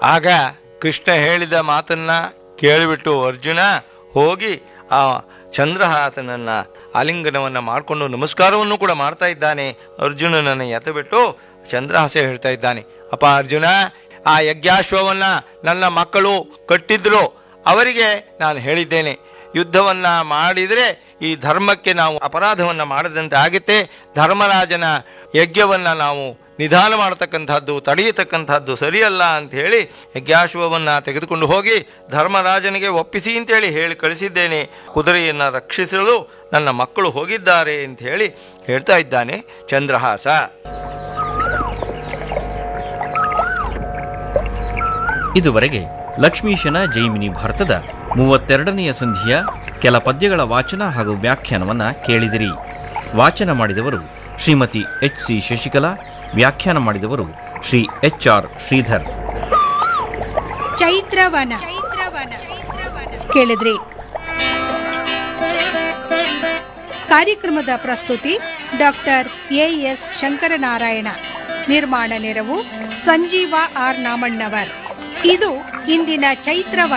ಆಗ ಕೃಷ್ಣ ಹೇಳಿದ ಮಾತನ್ನ ಕೇಳಿಬಿಟ್ಟು ಅರ್ಜುನ ಹೋಗಿ ಆ ಚಂದ್ರಹಾಸನನ್ನ ಆಲಿಂಗನವನ್ನ ಮಾಡಿಕೊಂಡು ನಮಸ್ಕಾರವನ್ನು ಕೂಡ ಮಾಡ್ತಾ ಇದ್ದಾನೆ ಅರ್ಜುನನನ್ನು ಎತ್ತಬಿಟ್ಟು ಚಂದ್ರಹಾಸ ಹೇಳ್ತಾ ಇದ್ದಾನೆ ಅಪ್ಪ ಅರ್ಜುನ ಆ ಯಜ್ಞಾಶ್ವವನ್ನ ನನ್ನ ಮಕ್ಕಳು ಕಟ್ಟಿದ್ರು ಅವರಿಗೆ ನಾನು ಹೇಳಿದ್ದೇನೆ ಯುದ್ಧವನ್ನ ಮಾಡಿದರೆ ಈ ಧರ್ಮಕ್ಕೆ ನಾವು ಅಪರಾಧವನ್ನ ಮಾಡದಂತೆ ಆಗುತ್ತೆ ಧರ್ಮರಾಜನ ಯಜ್ಞವನ್ನ ನಾವು ನಿಧಾನ ಮಾಡತಕ್ಕಂಥದ್ದು ತಡೆಯತಕ್ಕಂಥದ್ದು ಸರಿಯಲ್ಲ ಅಂತ ಹೇಳಿ ಯಜ್ಞಾಶ್ವವನ್ನ ತೆಗೆದುಕೊಂಡು ಹೋಗಿ ಧರ್ಮರಾಜನಿಗೆ ಒಪ್ಪಿಸಿ ಅಂತೇಳಿ ಹೇಳಿ ಕಳಿಸಿದ್ದೇನೆ ಕುದುರೆಯನ್ನು ರಕ್ಷಿಸಲು ನನ್ನ ಮಕ್ಕಳು ಹೋಗಿದ್ದಾರೆ ಅಂತ ಹೇಳಿ ಹೇಳ್ತಾ ಇದ್ದಾನೆ ಚಂದ್ರಹಾಸ ಇದುವರೆಗೆ ಲಕ್ಷ್ಮೀಶನ ಜೈಮಿನಿ ಭಾರತದ ಮೂವತ್ತೆರಡನೆಯ ಸಂಧಿಯ ಕೆಲ ಪದ್ಯಗಳ ವಾಚನ ಹಾಗೂ ವ್ಯಾಖ್ಯಾನವನ್ನ ಕೇಳಿದಿರಿ ವಾಚನ ಮಾಡಿದವರು ಶ್ರೀಮತಿ ಎಚ್ ಸಿ ಶಶಿಕಲಾ ವ್ಯಾಖ್ಯಾನ ಮಾಡಿದವರು ಶ್ರೀ ಎಚ್ ಆರ್ ಶ್ರೀಧರ್ ಚೈತ್ರವನ ಕೇಳಿದ್ರಿ ಕಾರ್ಯಕ್ರಮದ ಪ್ರಸ್ತುತಿ ಡಾಕ್ಟರ್ ಎ ಎಸ್ ಶಂಕರನಾರಾಯಣ ನಿರ್ಮಾಣ ನೆರವು ಸಂಜೀವ ಆರ್ ನಾಮಣ್ಣವರ್ ಇದು ಇಂದಿನ ಚೈತ್ರವನ